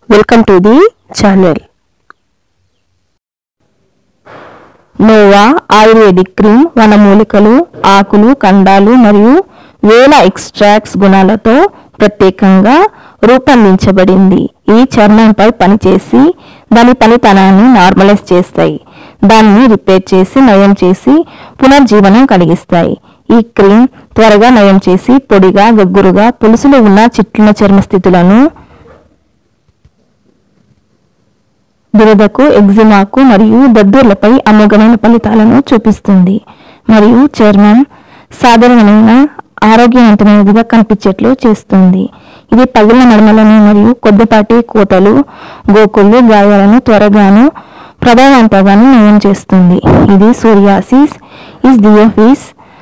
welcome to the channel Nova ayurvedic cream వనమూలికలు ఆకులు కండాలు మరియు వేల ఎక్స్ట్రాక్ట్స్ గుణాలతో ప్రత్యేకంగా రూపొందించబడింది ఈ చర్మంపై పనిచేసి దాని పనితనాన్ని నార్మలైజ్ చేస్తాయి దాన్ని రిపేర్ చేసి నయం చేసి పునర్జీవనం కలిగిస్తాయి ఈ క్రీమ్ త్వరగా నయం చేసి పొడిగా గగ్గురుగా పులుసులో ఉన్న చిట్లిన చర్మ స్థితులను దురదకు ఎగ్జిమాకు మరియు దద్దుర్లపై అమోఘమైన ఫలితాలను చూపిస్తుంది మరియు చర్మం సాధారణమైన ఆరోగ్యవంతమైనదిగా కనిపించేట్లు చేస్తుంది ఇది పగిలిన మడమలను మరియు కొద్దిపాటి కోతలు గోకుళ్ళు గాయాలను త్వరగాను ప్రభావవంతంగాను నయం చేస్తుంది ఇది సూరియాసిస్ ఇస్ దియోఫిస్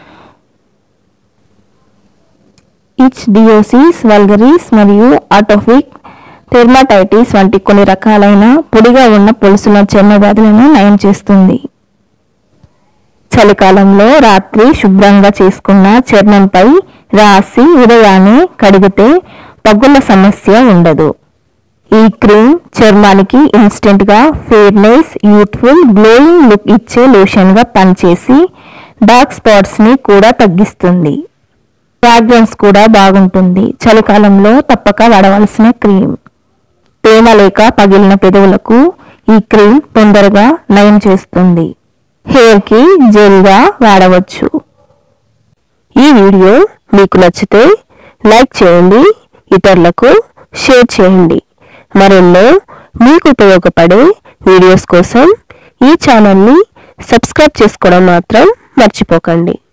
ఇచ్ డియోసిస్ వల్గరీస్ మరియు ఆటోఫిక్ టెర్మాటైటిస్ వంటి కొన్ని రకాలైన పొడిగా ఉన్న పొలుసుల చర్మ వ్యాధులను నయం చేస్తుంది చలికాలంలో రాత్రి శుభ్రంగా చేసుకున్న చర్మంపై రాసి ఉదయాన్నే కడిగితే పగుళ్ళ సమస్య ఉండదు ఈ క్రీమ్ చర్మానికి ఇన్స్టెంట్ గా ఫేర్నెస్ యూత్ఫుల్ గ్లోయింగ్ లుక్ ఇచ్చే లోషన్ గా పనిచేసి డార్క్ స్పాట్స్ ని కూడా తగ్గిస్తుంది ఫ్రాగ్రెన్స్ కూడా బాగుంటుంది చలికాలంలో తప్పక వాడవలసిన క్రీమ్ తేమ లేక పగిలిన పెదవులకు ఈ క్రీమ్ తొందరగా నయం చేస్తుంది హెయిర్ కి జెల్ గా వాడవచ్చు ఈ వీడియో మీకు నచ్చితే లైక్ చేయండి ఇతరులకు షేర్ చేయండి మరెన్నో మీకు ఉపయోగపడే వీడియోస్ కోసం ఈ ఛానల్ని సబ్స్క్రైబ్ చేసుకోవడం మాత్రం మర్చిపోకండి